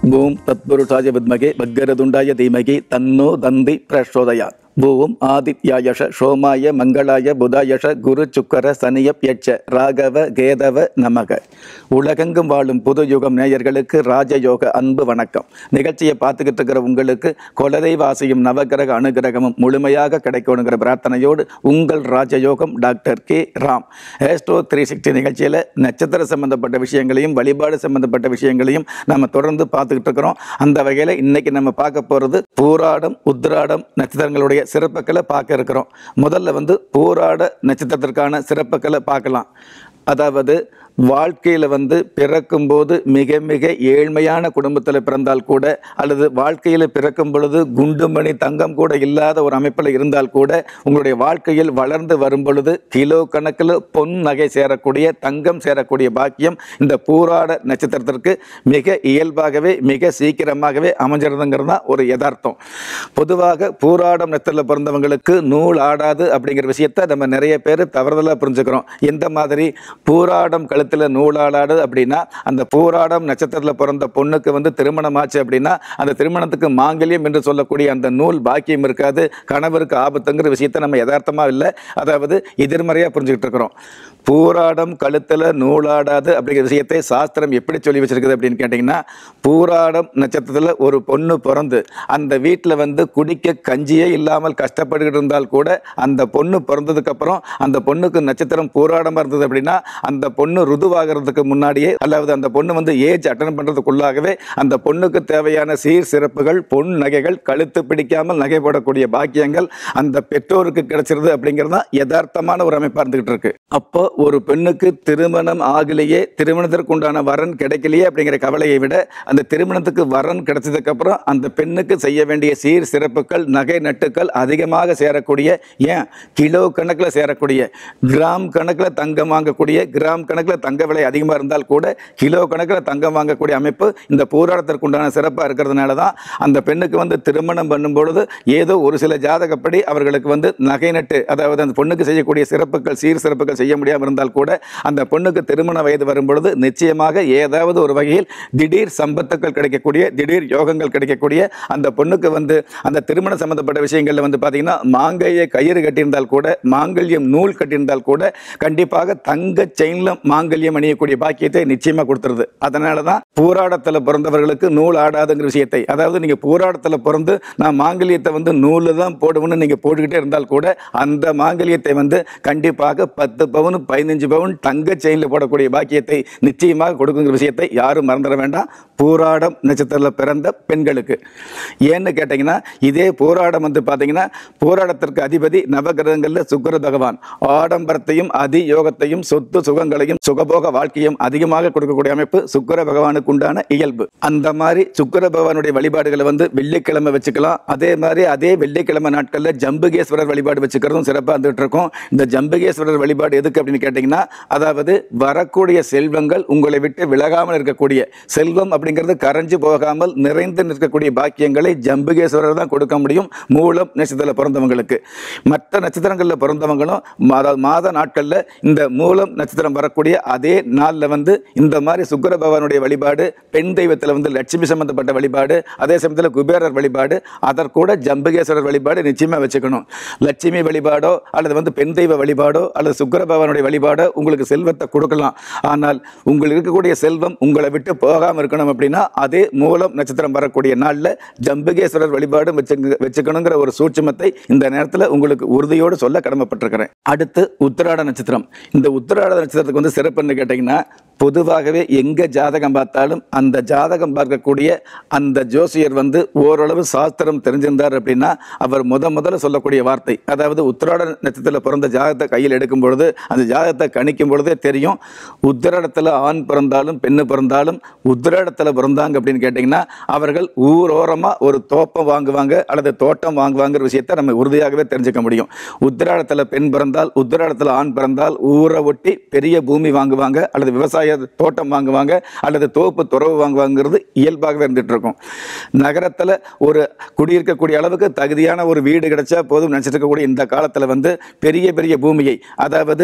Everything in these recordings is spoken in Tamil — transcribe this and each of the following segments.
ஓம் தத்புருஷாய வித்மகே வக்கரதுண்டாய தீமகி தன்னோ தந்தி பிரசோதயாத் ஓம் ஆதித்யாயஷ சோமாய மங்களாய புதாயஷ குரு சுக்கர சனியப் யட்ச ராகவ கேதவ நமக உலகெங்கும் வாழும் புது யுகம் நேயர்களுக்கு ராஜயோக அன்பு வணக்கம் நிகழ்ச்சியை பார்த்துக்கிட்டு இருக்கிற உங்களுக்கு குலதெய்வாசியும் நவகிரக அனுகிரகமும் முழுமையாக கிடைக்கணுங்கிற பிரார்த்தனையோடு உங்கள் ராஜயோகம் doctor K Ram astro three sixty நிகழ்ச்சியில் நட்சத்திர சம்பந்தப்பட்ட விஷயங்களையும் வழிபாடு சம்பந்தப்பட்ட விஷயங்களையும் நம்ம தொடர்ந்து பார்த்துக்கிட்டு இருக்கிறோம் அந்த வகையில் இன்னைக்கு நம்ம பார்க்க போகிறது பூராடம் உத்ராடம் நட்சத்திரங்களுடைய சிறப்புகளை பார்க்க இருக்கிறோம் முதல்ல வந்து பூராட நட்சத்திரத்திற்கான சிறப்புகளை பார்க்கலாம் அதாவது வாழ்க்கையில் வந்து பிறக்கும்போது மிக மிக ஏழ்மையான குடும்பத்தில் பிறந்தால் கூட அல்லது வாழ்க்கையில் பிறக்கும் பொழுது குண்டுமணி தங்கம் கூட இல்லாத ஒரு அமைப்பில் இருந்தால் கூட உங்களுடைய வாழ்க்கையில் வளர்ந்து வரும் பொழுது கிலோ கணக்கில் பொன் நகை சேரக்கூடிய தங்கம் சேரக்கூடிய பாக்கியம் இந்த பூராட நட்சத்திரத்திற்கு மிக இயல்பாகவே மிக சீக்கிரமாகவே அமைஞ்சிருதுங்கிறது தான் ஒரு யதார்த்தம் பொதுவாக பூராடம் நட்சத்திரத்தில் பிறந்தவங்களுக்கு நூல் ஆடாது அப்படிங்கிற விஷயத்தை நம்ம நிறைய பேர் தவறுதலாக புரிஞ்சுக்கிறோம் எந்த மாதிரி பூராடம் கழுத்தில் நூலாடாடு அப்படின்னா அந்த பூராடம் நட்சத்திரத்தில் பிறந்த பொண்ணுக்கு வந்து திருமணம் ஆச்சு அப்படின்னா அந்த திருமணத்துக்கு மாங்கல்யம் என்று சொல்லக்கூடிய அந்த நூல் பாக்கியம் இருக்காது கணவருக்கு ஆபத்துங்கிற விஷயத்தை நம்ம யதார்த்தமாக இல்லை அதாவது எதிர்மறையாக புரிஞ்சுக்கிட்டு இருக்கிறோம் பூராடம் கழுத்தில் நூலாடாது அப்படிங்கிற விஷயத்தை சாஸ்திரம் எப்படி சொல்லி வச்சிருக்குது அப்படின்னு கேட்டிங்கன்னா பூராடம் நட்சத்திரத்தில் ஒரு பொண்ணு பிறந்து அந்த வீட்டில் வந்து குடிக்க கஞ்சியே இல்லாமல் கஷ்டப்பட்டுக்கிட்டு இருந்தால் கூட அந்த பொண்ணு பிறந்ததுக்கப்புறம் அந்த பொண்ணுக்கு நட்சத்திரம் பூராடமாக இருந்தது அப்படின்னா அந்த பொண்ணு ருதுவாகிறதுக்கு முன்னாடியே அதாவது அந்த பொண்ணு வந்து ஏஜ் அட்டன் பண்ணுறதுக்குள்ளாகவே அந்த பொண்ணுக்கு தேவையான சீர் சிறப்புகள் பொன் நகைகள் கழுத்து பிடிக்காமல் நகை போடக்கூடிய பாக்கியங்கள் அந்த பெற்றோருக்கு கிடைச்சிருது அப்படிங்கிறது தான் யதார்த்தமான ஒரு அமைப்பாக இருந்துகிட்டு இருக்கு அப்போ ஒரு பெண்ணுக்கு திருமணம் ஆகலையே திருமணத்திற்கு உண்டான வரன் கிடைக்கலையே அப்படிங்கிற கவலையை விட அந்த திருமணத்துக்கு வரன் கிடைச்சதுக்கு அப்புறம் அந்த பெண்ணுக்கு செய்ய வேண்டிய சீர் சிறப்புகள் நகை நட்டுக்கள் அதிகமாக சேரக்கூடிய ஏன் கிலோ கணக்கில் சேரக்கூடிய கிராம் கணக்கில் தங்கம் வாங்கக்கூடிய கிராம் கணக்கில் தங்க விலை அதிகமாக இருந்தால் கூட கிலோ கணக்கில் தங்கம் வாங்கக்கூடிய அமைப்பு இந்த போராட்டத்திற்கு உண்டான சிறப்பாக இருக்கிறதுனால தான் அந்த பெண்ணுக்கு வந்து திருமணம் பண்ணும் பொழுது ஏதோ ஒரு சில ஜாதகப்படி அவர்களுக்கு வந்து நகை நட்டு அதாவது அந்த பொண்ணுக்கு செய்யக்கூடிய சிறப்புகள் சீர் சிறப்புகள் செய்ய முடியாமல் இருந்தால் கூட அந்த பொண்ணுக்கு திருமண வயது வரும் பொழுது நிச்சயமாக ஏதாவது ஒரு வகையில் திடீர் சம்பத்துக்கள் கிடைக்கக்கூடிய திடீர் யோகங்கள் கிடைக்கக்கூடிய அந்த பொண்ணுக்கு வந்து அந்த திருமண சம்பந்தப்பட்ட விஷயங்களில் வந்து பார்த்தீங்கன்னா மாங்கையை கயிறு கட்டியிருந்தால் கூட மாங்கல்யம் நூல் கட்டியிருந்தால் கூட கண்டிப்பாக தங்க செயின்ல மாங்கல்யம் அணியக்கூடிய பாக்கியத்தை நிச்சயமாக கொடுத்துருது அதனால தான் பூராடத்தில் பிறந்தவர்களுக்கு நூல் ஆடாதுங்கிற விஷயத்தை அதாவது நீங்கள் பூராடத்தில் பிறந்து நான் மாங்கல்யத்தை வந்து நூலில் தான் போடுவேன்னு நீங்கள் போட்டுக்கிட்டே இருந்தால் கூட அந்த மாங்கல்யத்தை வந்து கண்டிப்பாக பத்து பவுன் பதினஞ்சு பவுன் தங்க செயினில் போடக்கூடிய பாக்கியத்தை நிச்சயமாக கொடுக்குங்கிற விஷயத்தை யாரும் மறந்துட வேண்டாம் பூராடம் நட்சத்திரத்தில் பிறந்த பெண்களுக்கு ஏன்னு கேட்டிங்கன்னா இதே போராடம் வந்து பார்த்தீங்கன்னா போராடத்திற்கு அதிபதி நவகிரகங்களில் சுக்கர பகவான் ஆடம்பரத்தையும் அதி யோகத்தையும் சொத்து சுகங்களையும் சுகபோக வாழ்க்கையும் அதிகமாக கொடுக்கக்கூடிய அமைப்பு சுக்கர பகவானுக்கு உண்டான இயல்பு அந்த மாதிரி சுக்கர பகவானுடைய வழிபாடுகளை வந்து வெள்ளிக்கிழமை வச்சுக்கலாம் அதே மாதிரி அதே வெள்ளிக்கிழமை நாட்களில் ஜம்புகேஸ்வரர் வழிபாடு வச்சுக்கிறதும் சிறப்பாக இருந்துகிட்டு இருக்கும் இந்த ஜம்புகேஸ்வரர் வழிபாடு எதுக்கு அப்படின்னு கேட்டிங்கன்னா அதாவது வரக்கூடிய செல்வங்கள் உங்களை விட்டு விலகாமல் இருக்கக்கூடிய செல்வம் அப்படிங்கிறது கரைஞ்சு போகாமல் நிறைந்து நிற்கக்கூடிய பாக்கியங்களை ஜம்புகேஸ்வரர் தான் கொடுக்க முடியும் மூலம் நட்சத்திரத்தில் பிறந்தவங்களுக்கு மற்ற நட்சத்திரங்களில் பிறந்தவங்களும் மாத மாத நாட்களில் இந்த மூலம் நட்சத்திரம் வரக்கூடிய அதே நாளில் வந்து இந்த மாதிரி சுக்கர பகவானுடைய வழிபாடு பெண் தெய்வத்தில் வந்து லட்சுமி சம்பந்தப்பட்ட வழிபாடு அதே சமயத்தில் குபேரர் வழிபாடு அதற்கூட ஜம்புகேஸ்வரர் வழிபாடு நிச்சயமாக வச்சுக்கணும் லட்சுமி வழிபாடோ அல்லது வந்து பெண் தெய்வ வழிபாடோ அல்லது சுக்கர பகவானுடைய வழிபாடோ உங்களுக்கு செல்வத்தை கொடுக்கலாம் ஆனால் உங்களுக்கு இருக்கக்கூடிய செல்வம் உங்களை விட்டு போகாமல் இருக்கணும் அப்படின்னா அதே மூலம் நட்சத்திரம் வரக்கூடிய நாளில் ஜம்புகேஸ்வரர் வழிபாடு வச்சு வச்சுக்கணுங்கிற ஒரு சூட்சமத்தை இந்த நேரத்தில் உங்களுக்கு உறுதியோடு சொல்ல கடமைப்பட்டிருக்கிறேன் அடுத்து உத்திராட நட்சத்திரம் இந்த உத்திராட நட்சத்திரத்துக்கு வந்து சிறப்புன்னு கேட்டிங்கன்னா பொதுவாகவே எங்கே ஜாதகம் பார்த்தாலும் அந்த ஜாதகம் பார்க்கக்கூடிய அந்த ஜோசியர் வந்து ஓரளவு சாஸ்திரம் தெரிஞ்சிருந்தார் அப்படின்னா அவர் முத முதல்ல சொல்லக்கூடிய வார்த்தை அதாவது உத்திராட நட்சத்திரத்தில் பிறந்த ஜாதகத்தை கையில் எடுக்கும் பொழுது அந்த ஜாதகத்தை கணிக்கும் பொழுதே தெரியும் உத்திராடத்தில் ஆண் பிறந்தாலும் பெண்ணு பிறந்தாலும் உத்திராடத்தில் பிறந்தாங்க அப்படின்னு கேட்டிங்கன்னா அவர்கள் ஊரோரமாக ஒரு தோப்பம் வாங்குவாங்க அல்லது தோட்டம் வாங்குவாங்கிற விஷயத்தை நம்ம உறுதியாகவே தெரிஞ்சுக்க முடியும் உத்திராடத்தில் பெண் பிறந்தால் உத்திராடத்தில் ஆண் பிறந்தால் ஊரை ஒட்டி பெரிய பூமி வாங்குவாங்க அல்லது விவசாய தோட்டம் வாங்குவாங்க அல்லது தோப்பு துறவு வாங்குவாங்கிறது இயல்பாகவே இருந்துட்டு இருக்கும் நகரத்தில் ஒரு குடியிருக்கக்கூடிய அளவுக்கு தகுதியான ஒரு வீடு கிடைச்சா போதும் நினச்சிட்டு இருக்கக்கூடிய இந்த காலத்தில் வந்து பெரிய பெரிய பூமியை அதாவது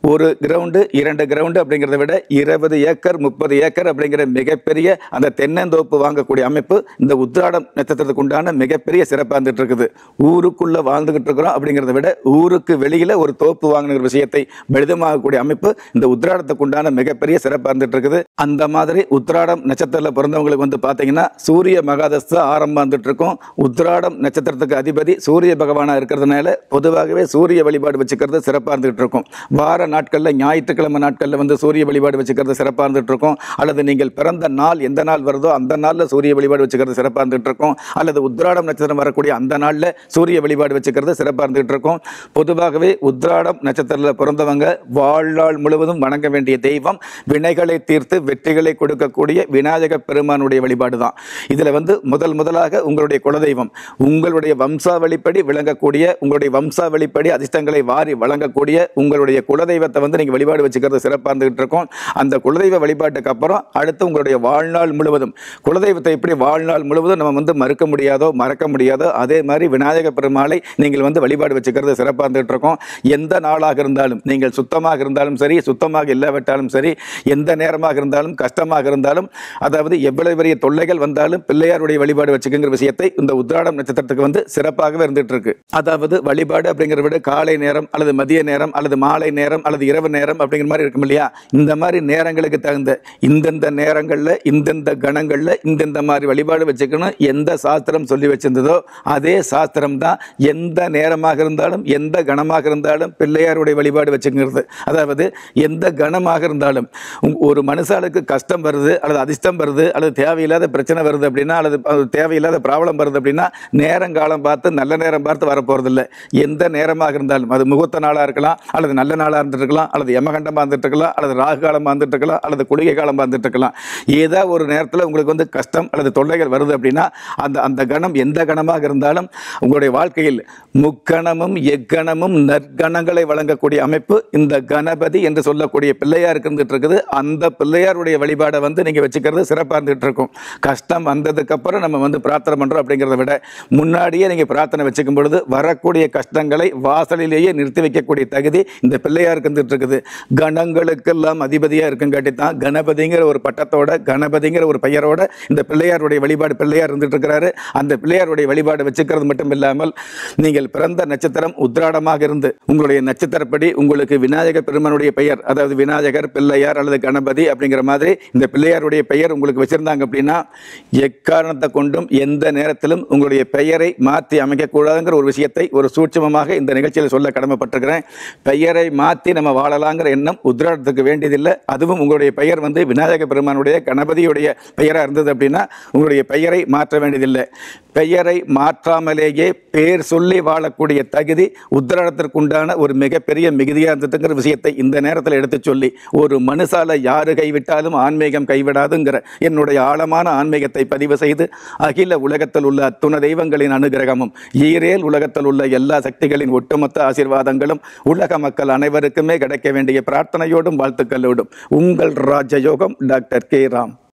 ஒரு கிரவுண்டு இரண்டு கிரவுண்டு அப்படிங்கிறத விட இருபது ஏக்கர் முப்பது ஏக்கர் அப்படிங்கிற மிகப்பெரிய அந்த தென்னந்தோப்பு வாங்கக்கூடிய அமைப்பு இந்த உத்திராடம் நட்சத்திரத்துக்கு உண்டான மிகப்பெரிய சிறப்பாக இருந்துட்டு இருக்குது ஊருக்குள்ள வாழ்ந்துகிட்டு இருக்கிறோம் அப்படிங்கிறத விட ஊருக்கு வெளியில ஒரு தோப்பு வாங்கின விஷயத்தை பெரிதமாகக்கூடிய அமைப்பு இந்த உத்திராடத்துக்கு உண்டான மிகப்பெரிய சிறப்பாக இருந்துட்டு இருக்குது அந்த மாதிரி உத்திராடம் நட்சத்திரத்தில் பிறந்தவங்களுக்கு வந்து பார்த்தீங்கன்னா சூரிய மகாதஸ்த ஆரம்பம் வந்துட்டு இருக்கும் உத்திராடம் நட்சத்திரத்துக்கு அதிபதி சூரிய பகவானா இருக்கிறதுனால பொதுவாகவே சூரிய வழிபாடு வச்சுக்கிறது சிறப்பாக இருந்துகிட்டு இருக்கும் வார நாட்களில் ஞாயிற்றுக்கிழமை நாட்களில் வந்து சூரிய வழிபாடு வச்சுக்கிறது சிறப்பாக இருந்துட்டு இருக்கும் அல்லது நீங்கள் பிறந்த நாள் எந்த நாள் வருதோ அந்த நாளில் சூரிய வழிபாடு வச்சுக்கிறது சிறப்பாக இருந்துட்டு இருக்கும் அல்லது உத்திராடம் நட்சத்திரம் வரக்கூடிய அந்த நாளில் சூரிய வழிபாடு வச்சுக்கிறது சிறப்பாக இருந்துகிட்டு இருக்கும் பொதுவாகவே உத்திராடம் நட்சத்திரத்தில் பிறந்தவங்க வாழ்நாள் முழுவதும் வணங்க வேண்டிய தெய்வம் வினைகளை தீர்த்து வெற்றிகளை கொடுக்கக்கூடிய விநாயக பெருமானுடைய வழிபாடு தான் இதில் வந்து முதல் முதலாக உங்களுடைய குலதெய்வம் உங்களுடைய வம்சாவளிப்படி விளங்கக்கூடிய உங்களுடைய வம்சாவளிப்படி அதிர்ஷ்டங்களை வாரி வழங்கக்கூடிய உங்களுடைய குலதெய்வத்தை வந்து நீங்கள் வழிபாடு வச்சுக்கிறது சிறப்பாக இருந்துகிட்டு இருக்கும் அந்த குலதெய்வ வழிபாட்டுக்கு அப்புறம் அடுத்து உங்களுடைய வாழ்நாள் முழுவதும் குலதெய்வத்தை எப்படி வாழ்நாள் முழுவதும் நம்ம வந்து மறுக்க முடியாதோ மறக்க முடியாதோ அதே மாதிரி விநாயக பெருமாளை நீங்கள் வந்து வழிபாடு வச்சுக்கிறது சிறப்பாக இருந்துகிட்டு இருக்கும் எந்த நாளாக இருந்தாலும் நீங்கள் சுத்தமாக இருந்தாலும் சரி சுத்தமாக இல்லாவிட்டாலும் சரி எந்த நேரமாக இருந்தாலும் கஷ்டமாக இருந்தாலும் அதாவது எவ்வளவு பெரிய தொல்லைகள் வந்தாலும் பிள்ளையாருடைய வழிபாடு வச்சுக்கிற விஷயத்தை இந்த உத்திராடம் நட்சத்திரத்துக்கு வந்து சிறப்பாகவே இருந்துட்டு இருக்கு அதாவது வழிபாடு அப்படிங்கிற விட காலை நேரம் அல்லது மதிய நேரம் அல்லது மாலை நேரம் அல்லது இரவு நேரம் அப்படிங்கிற மாதிரி இருக்கும் இல்லையா இந்த மாதிரி நேரங்களுக்கு தகுந்த இந்தந்த நேரங்களில் இந்தந்த கணங்களில் இந்தந்த மாதிரி வழிபாடு வச்சுக்கணும் எந்த சாஸ்திரம் சொல்லி வச்சிருந்ததோ அதே சாஸ்திரம் தான் எந்த நேரமாக இருந்தாலும் எந்த கணமாக இருந்தாலும் பிள்ளையாருடைய வழிபாடு வச்சுக்கிறது அதாவது எந்த கணமாக இருந்தாலும் உங்க- ஒரு மனுஷாளுக்கு கஷ்டம் வருது அல்லது அதிர்ஷ்டம் வருது அல்லது தேவையில்லாத பிரச்சனை வருது அப்படின்னா அல்லது அது தேவையில்லாத ப்ராப்ளம் வருது அப்படின்னா நேரங்காலம் பார்த்து நல்ல நேரம் பார்த்து வரப்போறது இல்லை எந்த நேரமாக இருந்தாலும் அது முகூர்த்த நாளாக இருக்கலாம் அல்லது நல்ல நாளாக இருந்துட்டு இருக்கலாம் அல்லது யமகண்டமாக இருந்துட்டு இருக்கலாம் அல்லது ராகு காலமாக இருந்துட்டு இருக்கலாம் அல்லது குளிகை காலமாக இருந்துட்டு இருக்கலாம் ஏதோ ஒரு நேரத்தில் உங்களுக்கு வந்து கஷ்டம் அல்லது தொல்லைகள் வருது அப்படின்னா அந்த அந்த கணம் எந்த கணமாக இருந்தாலும் உங்களுடைய வாழ்க்கையில் முக்கணமும் எக்கணமும் நற்கணங்களை வழங்கக்கூடிய அமைப்பு இந்த கணபதி என்று சொல்லக்கூடிய பிள்ளையாருக்கு இருந்துட்டு இருக்குது அந்த பிள்ளையாருடைய வழிபாடை வந்து நீங்கள் வச்சுக்கிறது சிறப்பாக இருந்துட்டு இருக்கும் கஷ்டம் வந்ததுக்கு அப்புறம் நம்ம வந்து பிரார்த்தனை பண்ணுறோம் அப்படிங்கிறத விட முன்னாடியே நீங்கள் பிரார்த்தனை வச்சுக்கும் பொழுது வரக்கூடிய கஷ்டங்களை வாசலிலேயே நிறுத்தி வைக்கக்கூடிய தகுதி இந்த பிள்ளையாருக்கு இருந்துட்டு இருக்குது கணங்களுக்கெல்லாம் அதிபதியாக இருக்குங்காட்டி தான் கணபதிங்கிற ஒரு பட்டத்தோட கணபதிங்கிற ஒரு பெயரோட இந்த பிள்ளையாருடைய வழிபாடு பிள்ளையார் இருந்துட்டு இருக்கிறாரு அந்த பிள்ளையாருடைய வழிபாடு வச்சுக்கிறது மட்டும் இல்லாமல் நீங்கள் பிறந்த நட்சத்திரம் உத்திராடமாக இருந்து உங்களுடைய நட்சத்திரப்படி உங்களுக்கு விநாயக பெருமானுடைய பெயர் அதாவது விநாயகர் பிள்ளையார் அல்லது கணபதி அப்படிங்கிற மாதிரி இந்த பிள்ளையாருடைய பெயர் உங்களுக்கு வச்சிருந்தாங்க அப்படின்னா எக்காரணத்தை கொண்டும் எந்த நேரத்திலும் உங்களுடைய பெயரை மாற்றி அமைக்கக்கூடாதுங்கிற ஒரு விஷயத்தை ஒரு சூட்சமமாக இந்த நிகழ்ச்சியில் சொல்ல கடமைப்பட்டிருக்கிறேன் பெயரை மாற்றி நம்ம வாழலாங்கிற எண்ணம் உத்ராடத்துக்கு வேண்டியதில்லை அதுவும் உங்களுடைய பெயர் வந்து விநாயக பெருமானுடைய கணபதியுடைய பெயராக இருந்தது அப்படின்னா உங்களுடைய பெயரை மாற்ற வேண்டியதில்லை பெயரை மாற்றாமலேயே பேர் சொல்லி வாழக்கூடிய தகுதி உத்திராடத்திற்குண்டான ஒரு மிகப்பெரிய மிகுதியாக இருந்ததுங்கிற விஷயத்தை இந்த நேரத்தில் எடுத்து சொல்லி ஒரு மனுஷால யாரு கைவிட்டாலும் ஆன்மீகம் கைவிடாதுங்கிற என்னுடைய ஆழமான ஆன்மீகத்தை பதிவு செய்து அகில உலகத்தில் உள்ள அத்துண தெய்வங்களின் அனுகிரகமும் ஈரேல் உலகத்தில் உள்ள எல்லா சக்திகளின் ஒட்டுமொத்த ஆசீர்வாதங்களும் உலக மக்கள் அனைவருக்குமே கிடைக்க வேண்டிய பிரார்த்தனையோடும் வாழ்த்துக்களோடும் உங்கள் ராஜயோகம் டாக்டர் கே ராம்